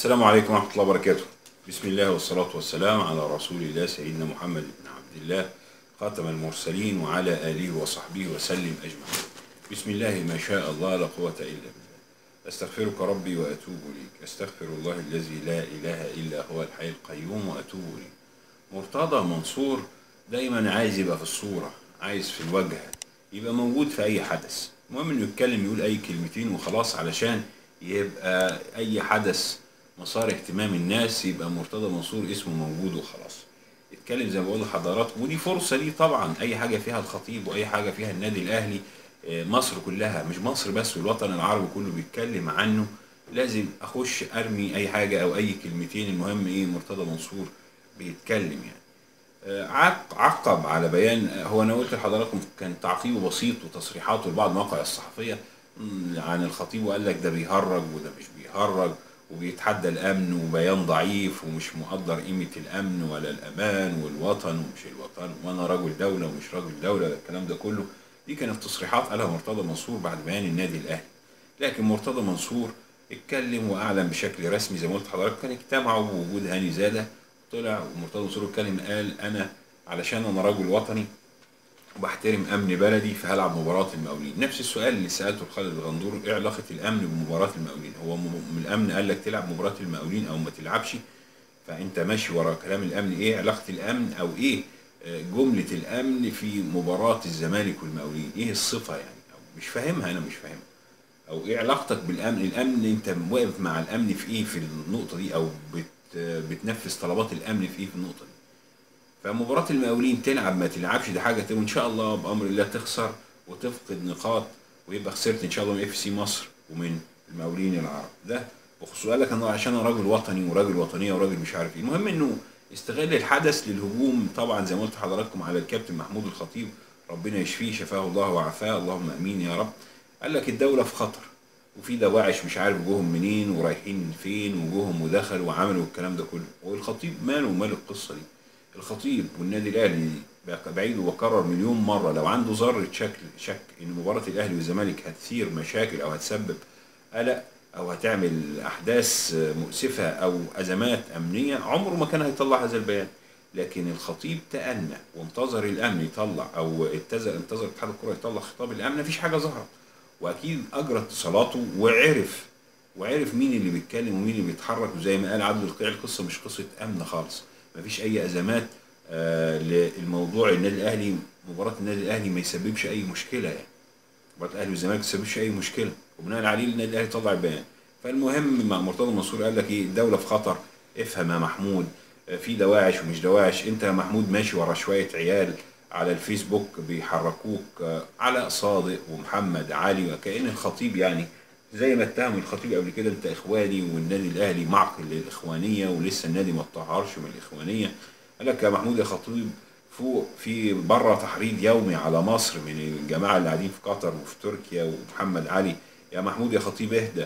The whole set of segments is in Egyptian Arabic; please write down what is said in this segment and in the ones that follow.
السلام عليكم ورحمة الله وبركاته بسم الله والصلاة والسلام على رسول الله سيدنا محمد بن عبد الله خاتم المرسلين وعلى آله وصحبه وسلم أجمعين بسم الله ما شاء الله لا قوة إلا بالله أستغفرك ربي وأتوب إليك أستغفر الله الذي لا إله إلا هو الحي القيوم وأتوب إليه مرتضى منصور دايما عايز يبقى في الصورة عايز في الواجهة يبقى موجود في أي حدث المهم إنه يتكلم يقول أي كلمتين وخلاص علشان يبقى أي حدث مسار اهتمام الناس يبقى مرتضى منصور اسمه موجود وخلاص يتكلم زي ما بقول لحضراتكم ودي فرصة ليه طبعا أي حاجة فيها الخطيب وأي حاجة فيها النادي الأهلي آه، مصر كلها مش مصر بس والوطن العربي كله بيتكلم عنه لازم أخش أرمي أي حاجة أو أي كلمتين المهم إيه مرتضى منصور بيتكلم يعني آه، عق- عقب على بيان آه، هو انا قلت لحضراتكم كان تعقيبه بسيط وتصريحاته لبعض المواقع الصحفيه مم، عن الخطيب وقال لك ده بيهرج وده مش بيهرج وبيتحدى الامن وبيان ضعيف ومش مقدر قيمه الامن ولا الامان والوطن ومش الوطن وانا رجل دوله ومش رجل دوله الكلام ده كله دي كانت تصريحات قالها مرتضى منصور بعد بيان النادي الاهلي لكن مرتضى منصور اتكلم واعلن بشكل رسمي زي ما قلت لحضرتك كان اجتمعوا بوجود هاني زاده طلع ومرتضى منصور اتكلم قال انا علشان انا رجل وطني وبحترم امن بلدي فهلعب مباراه المقاولين نفس السؤال اللي سالته لخالد الغندور ايه علاقه الامن بمباراه المقاولين هو م- من الامن قال لك تلعب مباراه المقاولين او ما تلعبش فانت ماشي ورا كلام الامن ايه علاقه الامن او ايه آه، جمله الامن في مباراه الزمالك والمقاولين ايه الصفه يعني أو مش فاهمها انا مش فاهمها او ايه علاقتك بالامن الامن انت واقف مع الامن في ايه في النقطه دي او بت بتنفذ طلبات الامن في ايه في النقطه دي فمباراة المقاولين تلعب ما تلعبش دي حاجة وإن شاء الله بأمر الله تخسر وتفقد نقاط ويبقى خسرت إن شاء الله من اف سي مصر ومن المقاولين العرب ده بخصوص قال لك أنا عشان أنا راجل وطني وراجل وطنية وراجل مش عارف إيه المهم إنه استغل الحدث للهجوم طبعا زي ما قلت لحضراتكم على الكابتن محمود الخطيب ربنا يشفيه شفاه الله وعافاه اللهم امين يا رب قال لك الدولة في خطر وفي دواعش مش عارف جوهم منين ورايحين فين وجوهم ودخلوا وعملوا الكلام ده كله والخطيب ماله ومال القصة دي الخطيب والنادي الاهلي بعيد وبكرر مليون مره لو عنده ذره شك شك ان مباراه الاهلي والزمالك هتثير مشاكل او هتسبب قلق او هتعمل احداث مؤسفه او ازمات امنيه عمره ما كان هيطلع هذا البيان لكن الخطيب تأنى وانتظر الامن يطلع او انتظر انتظر اتحاد الكره يطلع خطاب الامن مفيش حاجه ظهرت واكيد اجرى اتصالاته وعرف وعرف مين اللي بيتكلم ومين اللي بيتحرك وزي ما قال عبد القيع القصه مش قصه امن خالص مفيش اي ازمات آه للموضوع النادي الاهلي مباراه النادي الاهلي ما يسببش اي مشكله يعني مباراه الاهلي والزمالك ما يسببش اي مشكله وبناء عليه النادي الاهلي طلع البيان فالمهم مع مرتضى منصور قال لك ايه الدوله في خطر افهم يا محمود آه، في دواعش ومش دواعش انت يا محمود ماشي ورا شويه عيال على الفيسبوك بيحركوك آه، علاء صادق ومحمد علي وكأن الخطيب يعني زي ما اتهم الخطيب قبل كده انت اخواني والنادي الاهلي معقل للاخوانيه ولسه النادي ما اتطهرش من الاخوانيه قال لك يا محمود يا خطيب فوق في بره تحريض يومي على مصر من الجماعه اللي قاعدين في قطر وفي تركيا ومحمد علي يا محمود يا خطيب اهدى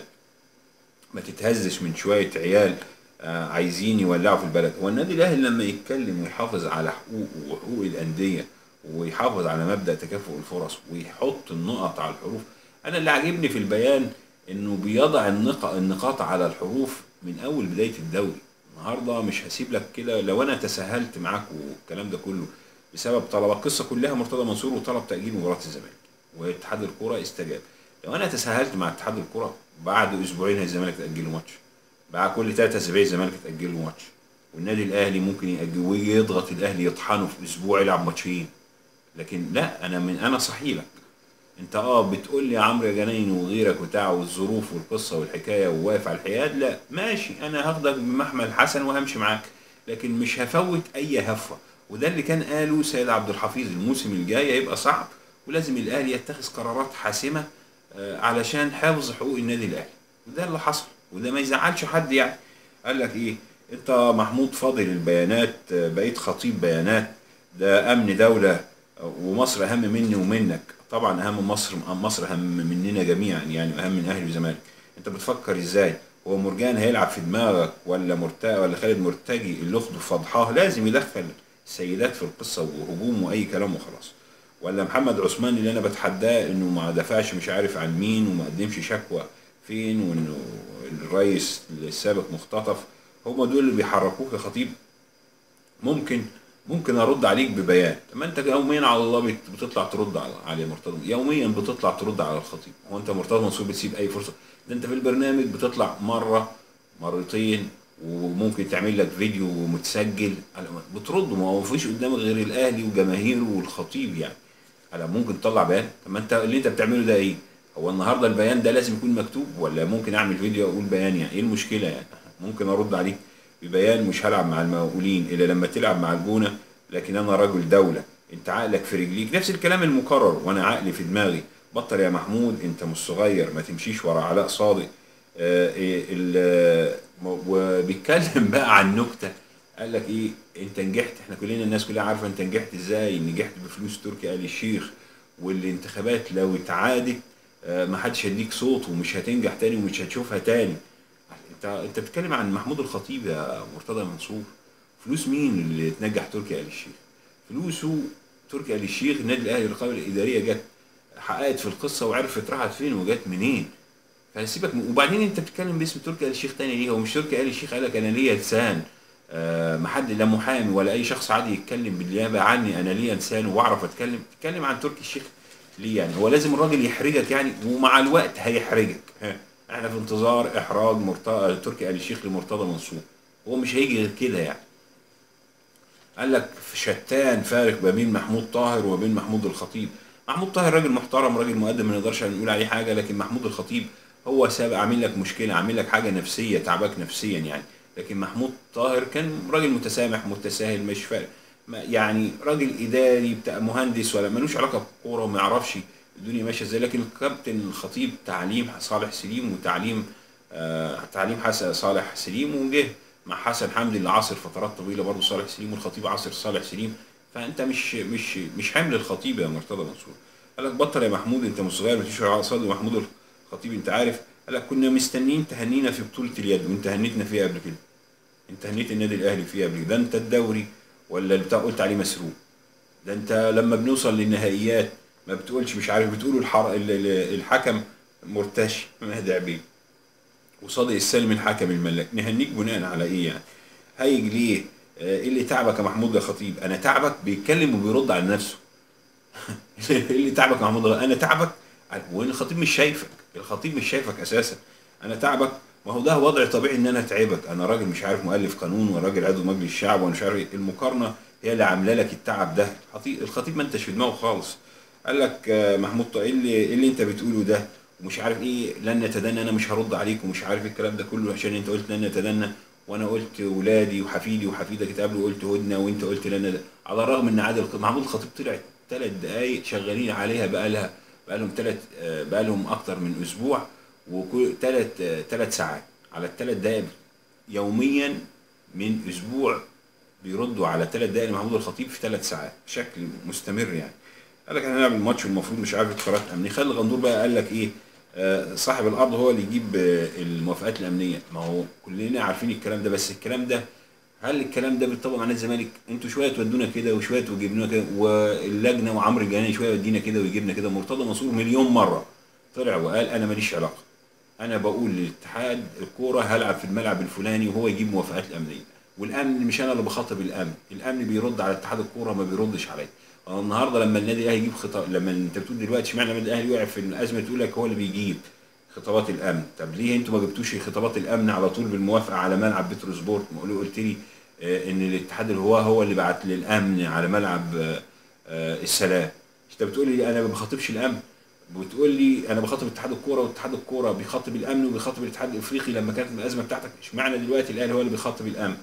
ما تتهزش من شويه عيال آه، عايزين يولعوا في البلد هو النادي الاهلي لما يتكلم ويحافظ على حقوقه وحقوق الانديه ويحافظ على مبدا تكافؤ الفرص ويحط النقط على الحروف انا اللي عاجبني في البيان انه بيضع النق- النقاط على الحروف من اول بدايه الدوري النهارده مش هسيب لك كده لو انا تساهلت معاك والكلام ده كله بسبب طلب القصه كلها مرتضى منصور وطلب تاجيل مباراه الزمالك واتحاد الكوره استجاب لو انا تساهلت مع اتحاد الكوره بعد اسبوعين الزمالك تاجل له ماتش بعد كل ثلاثة اسابيع الزمالك تاجل له ماتش والنادي الاهلي ممكن ياجل ويضغط الاهلي يطحنه في اسبوع يلعب ماتشين لكن لا انا من انا صحيح لك انت اه بتقول لي يا عمرو يا جناين وغيرك وبتاع والظروف والقصه والحكايه وواقف على الحياد لا ماشي انا هاخدك بمحمل حسن وهمشي معاك لكن مش هفوت اي هفوه وده اللي كان قاله سيد عبد الحفيظ الموسم الجاي هيبقى صعب ولازم الاهلي يتخذ قرارات حاسمه آه، علشان حفظ حقوق النادي الاهلي وده اللي حصل وده ما يزعلش حد يعني قال لك ايه انت محمود فاضل البيانات آه، بقيت خطيب بيانات ده امن دوله ومصر اهم مني ومنك طبعا اهم مصر مصر اهم مننا جميعا يعني اهم من اهلي وزمالك انت بتفكر ازاي هو مرجان هيلعب في دماغك ولا مرتجي ولا خالد مرتجي اللي اخده فضحاه لازم يدخل السيدات في القصه وهجوم واي كلام وخلاص ولا محمد عثمان اللي انا بتحداه انه ما دفعش مش عارف عن مين وما قدمش شكوى فين وانه الرئيس السابق مختطف هم دول اللي بيحركوك يا خطيب ممكن ممكن ارد عليك ببيان طب ما انت يوميا على الله بت- بتطلع ترد على علي مرتضى يوميا بتطلع ترد على الخطيب هو انت مرتضى منصور بتسيب اي فرصه ده انت في البرنامج بتطلع مره مرتين وممكن تعمل لك فيديو متسجل على- بترد ما هو مفيش قدامك غير الاهلي وجماهيره والخطيب يعني على ممكن تطلع بيان طب ما انت اللي انت بتعمله ده ايه هو النهارده البيان ده لازم يكون مكتوب ولا ممكن اعمل فيديو اقول بيان يعني ايه المشكله يعني ممكن ارد عليك ببيان مش هلعب مع المقاولين الا لما تلعب مع الجونه لكن انا رجل دوله انت عقلك في رجليك نفس الكلام المكرر وانا عقلي في دماغي بطل يا محمود انت مش صغير ما تمشيش ورا علاء صادق آه، إيه ال- م- وبيتكلم بقى عن نكته قال لك ايه انت نجحت احنا كلنا الناس كلها عارفه انت نجحت ازاي نجحت بفلوس تركي آل الشيخ والانتخابات لو اتعادت آه، ما حدش هيديك صوت ومش هتنجح تاني ومش هتشوفها تاني انت انت بتتكلم عن محمود الخطيب يا مرتضى منصور فلوس مين اللي تنجح تركي آل الشيخ فلوسه تركي آل الشيخ النادي الاهلي الرقابه الاداريه جت حققت في القصه وعرفت راحت فين وجت منين فسيبك من وبعدين انت بتتكلم باسم تركي آل الشيخ تاني ليه هو مش تركي آل الشيخ قال لك انا ليا لسان آه ما حد لا محامي ولا اي شخص عادي يتكلم بالنيابه عني انا ليا لسان واعرف اتكلم تتكلم عن تركي الشيخ ليه يعني هو لازم الراجل يحرجك يعني ومع الوقت هيحرجك ها احنا في انتظار احراج مرتضى تركي آل الشيخ لمرتضى منصور هو مش هيجي غير كده يعني قال لك في شتان فارق ما بين محمود طاهر وبين محمود الخطيب محمود طاهر راجل محترم راجل مقدم ما نقدرش نقول عليه حاجه لكن محمود الخطيب هو سابق عامل لك مشكله عامل لك حاجه نفسيه تعبك نفسيا يعني لكن محمود طاهر كان راجل متسامح متساهل مش فارق ما- يعني راجل اداري بتاع مهندس ولا ملوش علاقه بكوره وما يعرفش الدنيا ماشيه ازاي لكن الكابتن الخطيب تعليم صالح سليم وتعليم آه تعليم حسن صالح سليم وجه مع حسن حمدي اللي عاصر فترات طويله برضه صالح سليم والخطيب عاصر صالح سليم فانت مش مش مش حمل الخطيب يا مرتضى منصور قال لك بطل يا محمود انت مش صغير مفيش على صاد محمود الخطيب انت عارف قال لك كنا مستنيين تهنينا في بطوله اليد وانت هنيتنا فيها قبل كده انت هنيت النادي الاهلي فيها قبل كده ده انت الدوري ولا اللي بتاع قلت عليه مسروق ده انت لما بنوصل للنهائيات ما بتقولش مش عارف بتقولوا الحر... ال- ال- الحكم مرتشي مهدي عبيد وصادق السالم الحكم الملاك نهنيك بناء على ايه يعني هيج ليه آه، ايه اللي تعبك يا محمود يا خطيب انا تعبك بيتكلم وبيرد على نفسه ايه اللي تعبك يا محمود انا تعبك وان الخطيب مش شايفك الخطيب مش شايفك اساسا انا تعبك ما هو ده وضع طبيعي ان انا اتعبك انا راجل مش عارف مؤلف قانون وراجل عضو مجلس الشعب وانا مش عارف إيه. المقارنه هي اللي عامله لك التعب ده الخطيب الخطيب ما انتش في دماغه خالص قال لك آه، محمود طه ايه اللي ايه اللي انت بتقوله ده ومش عارف ايه لن نتدنى انا مش هرد عليك ومش عارف إيه الكلام ده كله عشان انت قلت لن نتدنى وانا قلت ولادي وحفيدي وحفيدك اتقابلوا وقلت هدنه وانت قلت لن ند- على الرغم ان عادل محمود الخطيب طلع ثلاث دقائق شغالين عليها بقى لها بقى لهم ثلاث بقى لهم اكتر من اسبوع وكل ثلاث ثلاث ساعات على الثلاث دقائق يوميا من اسبوع بيردوا على ثلاث دقائق لمحمود الخطيب في ثلاث ساعات بشكل مستمر يعني قال لك احنا هنعمل ماتش والمفروض مش عارف قرارات امنيه خالد الغندور بقى قال لك ايه آه، صاحب الارض هو اللي يجيب آه، الموافقات الامنيه ما هو كلنا عارفين الكلام ده بس الكلام ده هل الكلام ده بيطبق مع نادي الزمالك انتوا شويه تودونا كده وشويه تجيبونا كده واللجنه وعمرو الجناني شويه يودينا كده ويجيبنا كده مرتضى منصور مليون مره طلع وقال انا ماليش علاقه انا بقول للاتحاد الكوره هلعب في الملعب الفلاني وهو يجيب موافقات الامنيه والامن مش انا اللي بخاطب الامن الامن بيرد على اتحاد الكوره ما بيردش عليا أنا النهارده لما النادي الاهلي يجيب خطاب لما انت بتقول دلوقتي اشمعنى النادي الاهلي وقع في الازمه تقول لك هو اللي بيجيب خطابات الامن طب ليه انتوا ما جبتوش خطابات الامن على طول بالموافقه على ملعب بترو سبورت ما قولوا- قلت لي آه، ان الاتحاد اللي هو هو اللي بعت للامن على ملعب آه، آه، السلام انت بتقول لي انا ما بخاطبش الامن بتقول لي انا بخاطب اتحاد الكوره واتحاد الكوره بيخاطب الامن وبيخاطب الاتحاد الافريقي لما كانت الازمه بتاعتك اشمعنى دلوقتي الاهلي هو اللي بيخاطب الامن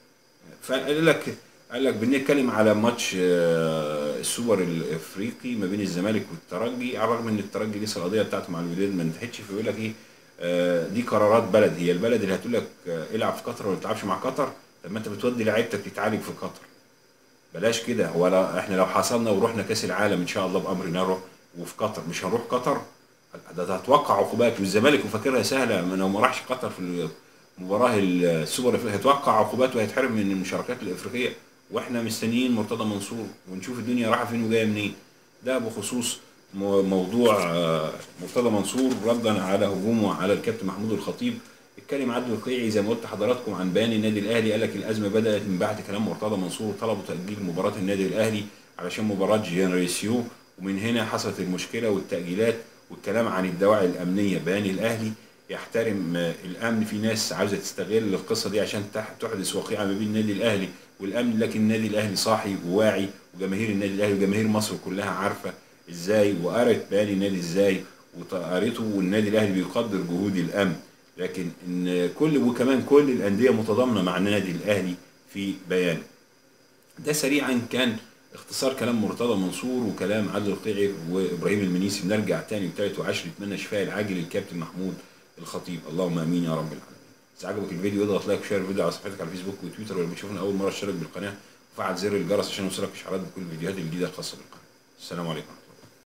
فقال لك قال لك بنتكلم على ماتش آه، السوبر الافريقي ما بين الزمالك والترجي على الرغم ان الترجي لسه القضيه بتاعته مع الوداد ما انتهتش فيقول لك ايه آه، دي قرارات بلد هي البلد اللي هتقول لك آه، العب في قطر ولا ما تلعبش مع قطر طب ما انت بتودي لعيبتك تتعالج في قطر بلاش كده هو لا احنا لو حصلنا ورحنا كاس العالم ان شاء الله بامر نروح وفي قطر مش هنروح قطر ده ده هتوقع عقوبات والزمالك وفاكرها سهله ما لو ما راحش قطر في المباراه السوبر الافريقي هيتوقع عقوبات وهيتحرم من المشاركات الافريقيه واحنا مستنيين مرتضى منصور ونشوف الدنيا رايحه فين وجايه منين ده بخصوص مو- موضوع آه، مرتضى منصور ردا على هجومه على الكابتن محمود الخطيب اتكلم عادل القيعي زي ما قلت لحضراتكم عن بيان النادي الاهلي قال لك الازمه بدات من بعد كلام مرتضى منصور طلبوا تاجيل مباراه النادي الاهلي علشان مباراه جينريسيو ومن هنا حصلت المشكله والتاجيلات والكلام عن الدواعي الامنيه بيان الاهلي يحترم آه، الامن في ناس عاوزه تستغل القصه دي عشان تح- تحدث وقيعه ما بين النادي الاهلي والامن لكن النادي الاهلي صاحي وواعي وجماهير النادي الاهلي وجماهير مصر كلها عارفه ازاي وقرت بيان النادي ازاي وقريته والنادي الاهلي بيقدر جهود الامن لكن ان كل وكمان كل الانديه متضامنه مع النادي الاهلي في بيانه ده سريعا كان اختصار كلام مرتضى منصور وكلام عادل القيعي وابراهيم المنيسي بنرجع تاني وتالت وعشر نتمنى الشفاء العاجل للكابتن محمود الخطيب اللهم امين يا رب العالمين اذا عجبك الفيديو اضغط لايك وشير الفيديو على صفحتك على الفيسبوك وتويتر ولو بتشوفنا اول مره اشترك بالقناه وفعل زر الجرس عشان يوصلك اشعارات بكل الفيديوهات الجديده الخاصه بالقناه السلام عليكم